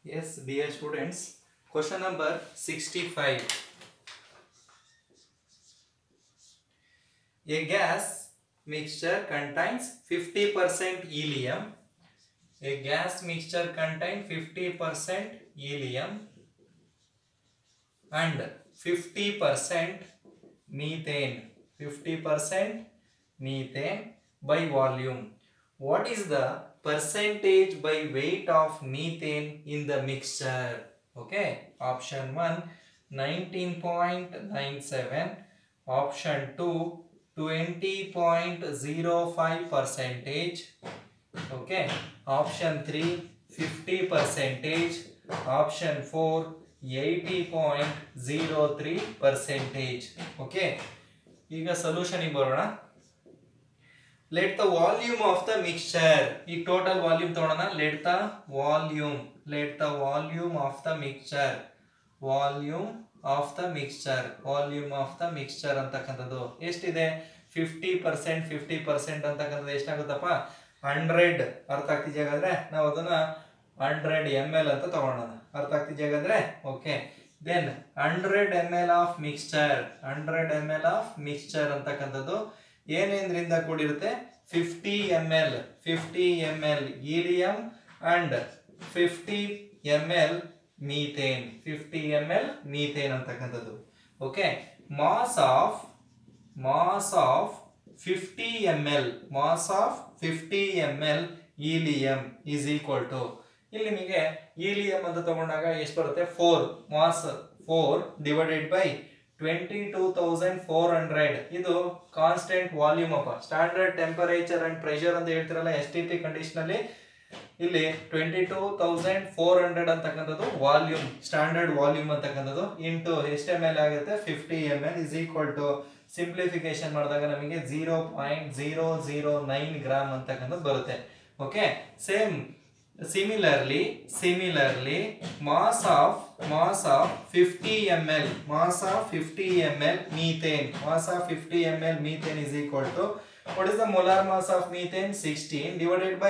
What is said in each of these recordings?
Yes, dear students, question number 65. A gas mixture contains 50% helium. A gas mixture contains 50% helium and 50% methane. 50% methane by volume. What is the percentage by weight of methane in the mixture? Okay, option 1 19.97, option 2 20.05 percentage, okay, option 3 50 percentage, option 4 80.03 percentage. Okay, ಈಗ ಸೊಲ್ಯೂಷನ್ಗೆ ಬರೋಣ let the volume of the mixture ಈ total volume ತಗೊಳ್ಳೋಣ let the volume let the volume of the mixture volume of the mixture volume of the mixture ಅಂತಕ್ಕಂಥದ್ದು ಎಷ್ಟಿದೆ fifty percent fifty percent ಅಂತಕ್ಕಂಥದ್ದು ಎಷ್ಟಾಗುತ್ತಪ್ಪ hundred ಅರ್ಥ ಆಗ್ತಿದ್ಯಾ ಹಾಗಾದ್ರೆ ನಾವು ಅದನ್ನ ಹಂಡ್ರೆಡ್ ಎಮ್ ಎಲ್ ಅಂತ ತಗೊಳ್ಳೋಣ ಅರ್ಥ ಆಗ್ತಿದ್ಯಾ ಹಾಗಾದ್ರೆ okay then hundred M L of mixture hundred M L of mixture ಅಂತಕ್ಕಂಥದ್ದು ಏನೇಂದ್ರಿಂದ ಕೂಡಿರುತ್ತೆ fifty M L fifty M L helium and fifty M L methane fifty M L methane ಅಂತಕ್ಕಂಥದ್ದು okay mass of mass of fifty M L mass of fifty M L helium is equal to ಇಲ್ಲಿ ನಿಮಗೆ helium ಅಂತ ತಗೊಂಡಾಗ ಎಷ್ಟು ಬರುತ್ತೆ four mass four divided by twenty two thousand four hundred ಇದು constant volume ಅಪ್ಪ standard temperature and pressure ಅಂತ ಹೇಳ್ತಿರಲ್ಲ ಎಸ್ ಟಿ ಪಿ ಕಂಡೀಷನ್ ಅಲ್ಲಿ ಇಲ್ಲಿ twenty two thousand four hundred ಅಂತಕ್ಕಂಥದ್ದು ವಾಲ್ಯೂಮ್ ಸ್ಟ್ಯಾಂಡರ್ಡ್ ವಾಲ್ಯೂಮ್ ಅಂತಕ್ಕಂಥದ್ದು ಇಂಟು ಎಷ್ಟು ಎಮ್ ಎಲ್ ಆಗುತ್ತೆ fifty M L is equal to simplification ಮಾಡಿದಾಗ ನಮಗೆ zero point zero zero nine gram ಅಂತಕ್ಕಂಥದ್ದು ಬರುತ್ತೆ okay same similarly similarly mass of mass of fifty M L mass of fifty M L methane mass of fifty M L methane is equal to what is the molar mass of methane 16 divided by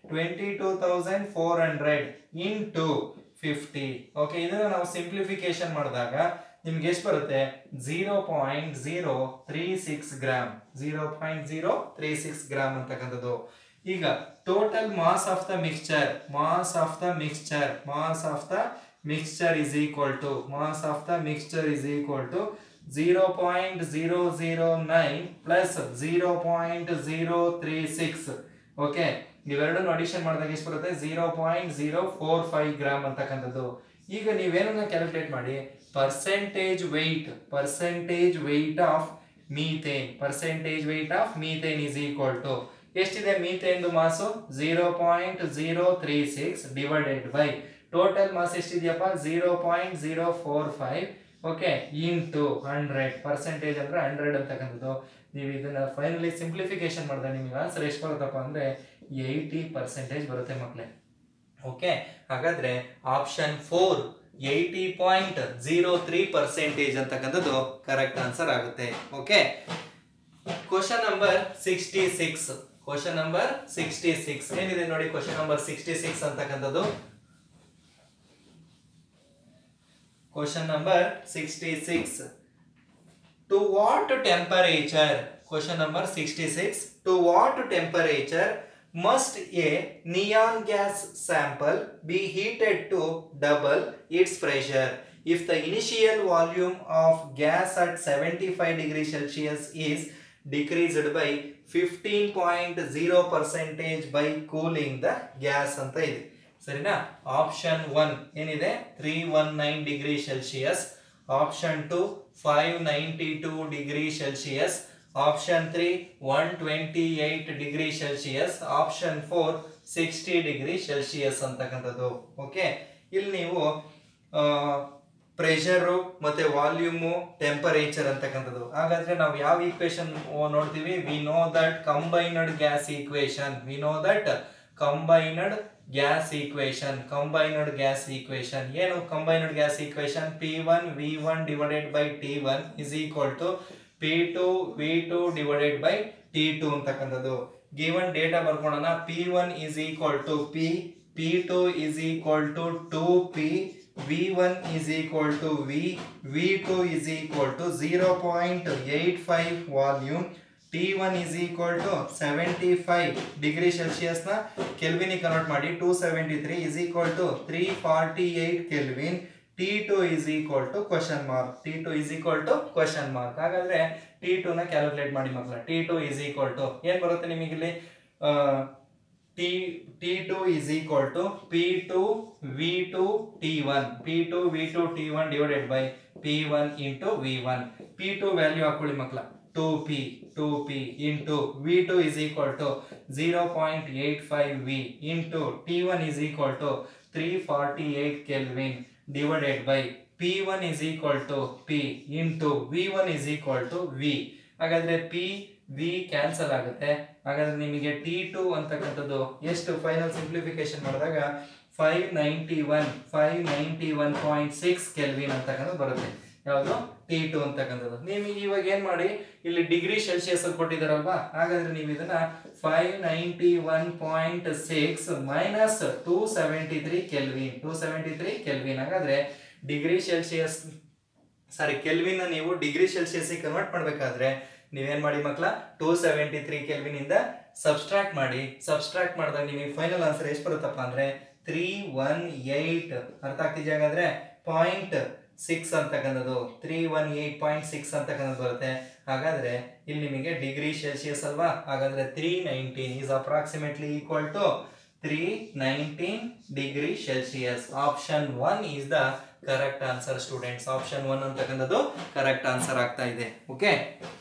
22400 into 50 okay ಇದನ್ನ ನಾವು simplification ಮಾಡಿದಾಗ ನಿಮ್ಗೆ ಎಷ್ಟು ಬರುತ್ತೆ zero point zero three six gram zero point zero three six gram ಅಂತಕ್ಕಂಥದ್ದು ಈಗ total mass of the mixture mass of the mixture mass of the mixture is equal to mass of the mixture is equal to zero point zero zero nine plus zero point zero three six okay ಇವೆರಡನ್ನು addition ಮಾಡಿದಾಗ ಎಷ್ಟು ಬರುತ್ತೆ zero point zero four five gram ಅಂತಕ್ಕಂಥದ್ದು ಈಗ ನೀವೇನನ್ನ calculate ಮಾಡಿ percentage weight percentage weight of methane percentage weight of methane is equal to ಎಷ್ಟಿದೆ ಮೀಥೇನ್ದು mass zero point zero three six divided by total mass ಎಷ್ಟಿದೆಯಪ್ಪ zero point zero four five okay into hundred percentage ಅಂದ್ರೆ hundred ಅಂತಕ್ಕಂಥದ್ದು ನೀವು ಇದನ್ನ finally simplification ಮಾಡಿದ್ರೆ ನಿಮಗೆ answer ಎಷ್ಟು ಬರುತ್ತಪ್ಪ ಅಂದ್ರೆ ಏಯ್ಟಿ ಪರ್ಸೆಂಟೇಜ್ ಬರುತ್ತೆ ಮಕ್ಕಳೇ ಓಕೆ ಹಾಗಾದ್ರೆ option four eighty point zero three percentage ಅಂತಕ್ಕಂಥದ್ದು ಕರೆಕ್ಟ್ ಆನ್ಸರ್ ಆಗುತ್ತೆ okay question number sixty six question number sixty six ಏನಿದೆ ನೋಡಿ ಕ್ವಶನ್ ನಂಬರ್ ಸಿಕ್ಸ್ಟಿ ಸಿಕ್ಸ್ ಅಂತಕ್ಕಂಥದ್ದು Question number 66. To what temperature? Question number 66. To what temperature must a neon gas sample be heated to double its pressure? If the initial volume of gas at 75 degrees Celsius is decreased by 15.0 percentage by cooling the gas ಅಂತ ಇದೆ ಸರಿನಾ option one ಏನಿದೆ three one nine degree Celsius option two five ninety two degree Celsius option three one twenty eight degree Celsius option four sixty degree Celsius ಅಂತಕ್ಕಂಥದ್ದು okay ಇಲ್ಲಿ ನೀವು pressure ಮತ್ತೆ volume temperature ಅಂತಕ್ಕಂಥದ್ದು ಹಾಗಾದ್ರೆ ನಾವು ಯಾವ ಈಕ್ವೇಶನ್ ನೋಡ್ತೀವಿ we know that combined gas equation we know that combined gas equation combined gas equation ಏನು combined gas equation P one V one divided by T one is equal to P two V two divided by T two ಅಂತಕ್ಕಂಥದ್ದು given data ಬರ್ಕೊಳ್ಳೋಣ P one is equal to P P two is equal to two P V one is equal to V V two is equal to zero point eight five volume T one is equal to seventy five degree ಸೆಲ್ಸಿಯಸ್ನ ಕೆಲ್ವಿನಿಗೆ convert ಮಾಡಿ two seventy three is equal to three forty eight kelvin T two is equal to question mark T two is equal to question mark ಹಾಗಾದ್ರೆ T two ನ calculate ಮಾಡಿ ಮಕ್ಕಳ T two is equal to ಏನ್ ಬರುತ್ತೆ ನಿಮಗೆ ಇಲ್ಲಿ T T two is equal to P two V two T one P two V two T one divided by P one into V one P two value ಹಾಕೊಳ್ಳಿ ಮಕ್ಕಳ two P two P into V two is equal to zero point eight five V into T one is equal to three forty eight kelvin divided by P1 is equal to P into V1 is equal to V ಹಾಗಾದ್ರೆ P V cancel ಆಗುತ್ತೆ ಹಾಗಾದ್ರೆ ನಿಮಗೆ T two ಅಂತಕ್ಕಂಥದ್ದು ಎಷ್ಟು final simplification ಮಾಡಿದಾಗ five ninety one five ninety one point six kelvin ಅಂತಕ್ಕಂಥದ್ದು ಬರುತ್ತೆ ಯಾವುದು ಟಿ ಟು ಅಂತಕ್ಕಂಥದ್ದು ನಿಮಗೆ ಇವಾಗ ಏನ್ ಮಾಡಿ ಇಲ್ಲಿ ಡಿಗ್ರಿ ಸೆಲ್ಸಿಯಸ್ ಅಲ್ಲಿ ಕೊಟ್ಟಿದಾರಲ್ವಾ ಹಾಗಾದ್ರೆ ನೀವು ಇದನ್ನ five ninety one point six minus two seventy three kelvin two seventy three kelvin ಹಾಗಾದ್ರೆ ಡಿಗ್ರಿ ಸೆಲ್ಸಿಯಸ್ ಸಾರಿ ಕೆಲ್ವಿನ್ ನೀವು ಡಿಗ್ರಿ ಸೆಲ್ಸಿಯಸ್ ಕನ್ವರ್ಟ್ ಮಾಡ್ಬೇಕಾದ್ರೆ ನೀವೇನ್ ಮಾಡಿ ಮಕ್ಕಳ ಟೂ ಸೆವೆಂಟಿ ತ್ರೀ ಕೆಲ್ವಿನ್ ಇಂದ ಸಬ್ಸ್ಟ್ರಾಕ್ಟ್ ಮಾಡಿ ಸಬ್ಸ್ಟ್ರಾಕ್ಟ್ ಮಾಡಿದಾಗ ನಿಮಗೆ ಫೈನಲ್ ಆನ್ಸರ್ ಎಷ್ಟು ಬರುತ್ತಪ್ಪ ಅಂದ್ರೆ ತ್ರೀ ಒನ್ ಏಯ್ಟ್ ಅರ್ಥ ಆಗ್ತಿದ್ಯಾ ಹಾಗಾದ್ರೆ ಪಾಯಿಂಟ್ ಸಿಕ್ಸ್ ಅಂತಕ್ಕಂಥದ್ದು three one eight point six ಅಂತಕ್ಕಂಥದ್ದು ಬರುತ್ತೆ ಹಾಗಾದ್ರೆ ಇಲ್ಲಿ ನಿಮಗೆ ಡಿಗ್ರಿ ಸೆಲ್ಸಿಯಸ್ ಅಲ್ವಾ ಹಾಗಾದ್ರೆ three nineteen is approximately equal to three nineteen degree Celsius option one is the correct answer students option one ಅಂತಕ್ಕಂಥದ್ದು ಕರೆಕ್ಟ್ ಆನ್ಸರ್ ಆಗ್ತಾ ಇದೆ ಓಕೆ